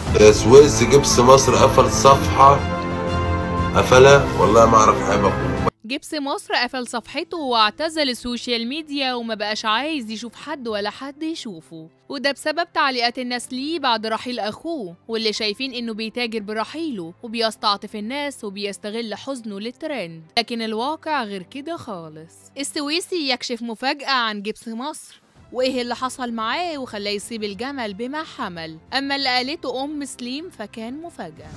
سويس جبس مصر قفل صفحة قفلها والله ما اعرف حاجة اخوه جبس مصر قفل صفحته واعتزل السوشيال ميديا وما بقاش عايز يشوف حد ولا حد يشوفه وده بسبب تعليقات الناس ليه بعد رحيل أخوه واللي شايفين إنه بيتاجر برحيله وبيستعطف الناس وبيستغل حزنه للترند لكن الواقع غير كده خالص السويسي يكشف مفاجأة عن جبس مصر وإيه اللي حصل معاه وخلاه يسيب الجمل بما حمل أما اللي قالته أم سليم فكان مفاجأة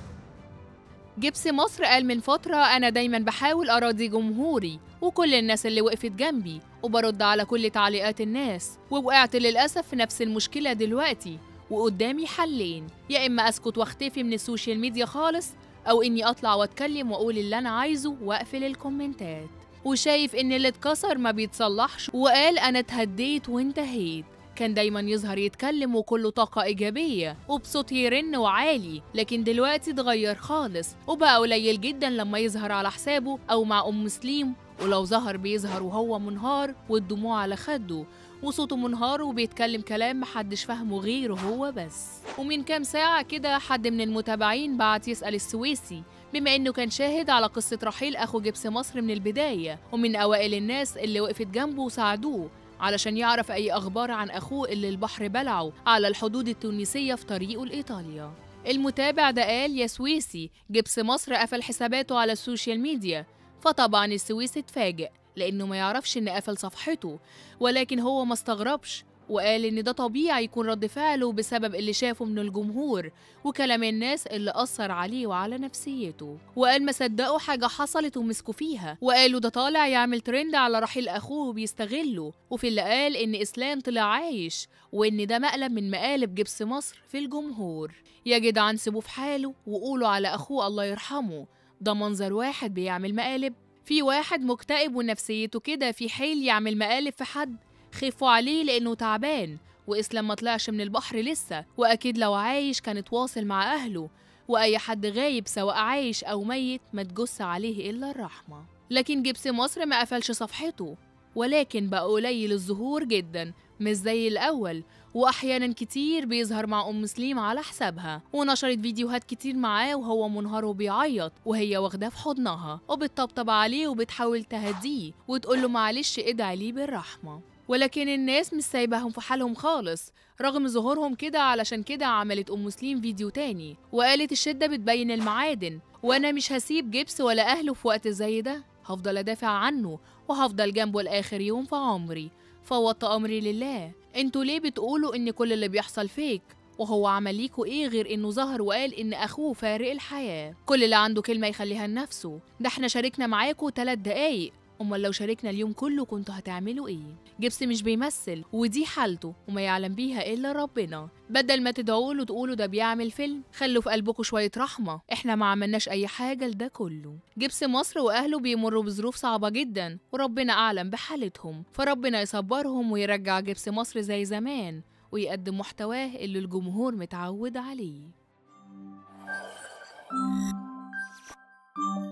جبس مصر قال من فترة أنا دايما بحاول أراضي جمهوري وكل الناس اللي وقفت جنبي وبرد على كل تعليقات الناس ووقعت للأسف في نفس المشكلة دلوقتي وقدامي حلين يا إما أسكت واختفي من السوشيال ميديا خالص أو إني أطلع وأتكلم وأقول اللي أنا عايزه وأقفل الكومنتات وشايف إن اللي اتكسر ما بيتصلحش وقال أنا اتهديت وانتهيت كان دايما يظهر يتكلم وكله طاقة إيجابية وبصوت يرن وعالي لكن دلوقتي اتغير خالص وبقى قليل جدا لما يظهر على حسابه أو مع أم سليم ولو ظهر بيظهر وهو منهار والدموع على خده وصوته منهار وبيتكلم كلام محدش فاهمه غيره هو بس ومن كام ساعة كده حد من المتابعين بعت يسأل السويسي بما انه كان شاهد على قصة رحيل اخو جبس مصر من البداية ومن اوائل الناس اللي وقفت جنبه وساعدوه علشان يعرف أي أخبار عن أخوه اللي البحر بلعه على الحدود التونسية في طريقه لإيطاليا المتابع ده قال يا سويسي جبس مصر قفل حساباته على السوشيال ميديا فطبعا السويسي اتفاجئ لأنه ما يعرفش إن قفل صفحته ولكن هو ما استغربش وقال إن ده طبيعي يكون رد فعله بسبب اللي شافه من الجمهور وكلام الناس اللي أثر عليه وعلى نفسيته وقال ما صدقوا حاجة حصلت ومسكوا فيها وقالوا ده طالع يعمل ترند على رحيل أخوه وبيستغله وفي اللي قال إن إسلام طلع عايش وإن ده مقلب من مقالب جبس مصر في الجمهور يا جدعان سيبوه في حاله وقولوا على أخوه الله يرحمه ده منظر واحد بيعمل مقالب في واحد مكتئب ونفسيته كده في حيل يعمل مقالب في حد خافوا عليه لأنه تعبان وإسلام ما طلعش من البحر لسه وأكيد لو عايش كان اتواصل مع أهله وأي حد غايب سواء عايش أو ميت ما تجس عليه إلا الرحمة لكن جبس مصر ما قفلش صفحته ولكن بقى قليل الظهور جدا مش زي الأول وأحيانا كتير بيظهر مع أم سليم على حسابها ونشرت فيديوهات كتير معاه وهو منهار وبيعيط وهي واخداه في حضنها وبتطبطب عليه وبتحاول تهديه وتقول له معلش ادعي ليه بالرحمة ولكن الناس مش سايباهم في حالهم خالص رغم ظهورهم كده علشان كده عملت أم مسلم فيديو تاني وقالت الشدة بتبين المعادن وأنا مش هسيب جبس ولا أهله في وقت زي ده هفضل أدافع عنه وهفضل جنبه لآخر يوم في عمري فوضت أمري لله انتوا ليه بتقولوا إن كل اللي بيحصل فيك وهو عمل ليكوا ايه غير انه ظهر وقال ان اخوه فارق الحياه كل اللي عنده كلمه يخليها لنفسه ده احنا شاركنا معاكوا تلات دقايق امال لو شاركنا اليوم كله كنتوا هتعملوا ايه جبس مش بيمثل ودي حالته وما يعلم بيها الا ربنا بدل ما تدعوا له تقولوا ده بيعمل فيلم خلوا في قلبكم شويه رحمه احنا ما عملناش اي حاجه لده كله جبس مصر واهله بيمروا بظروف صعبه جدا وربنا اعلم بحالتهم فربنا يصبرهم ويرجع جبس مصر زي زمان ويقدم محتواه اللي الجمهور متعود عليه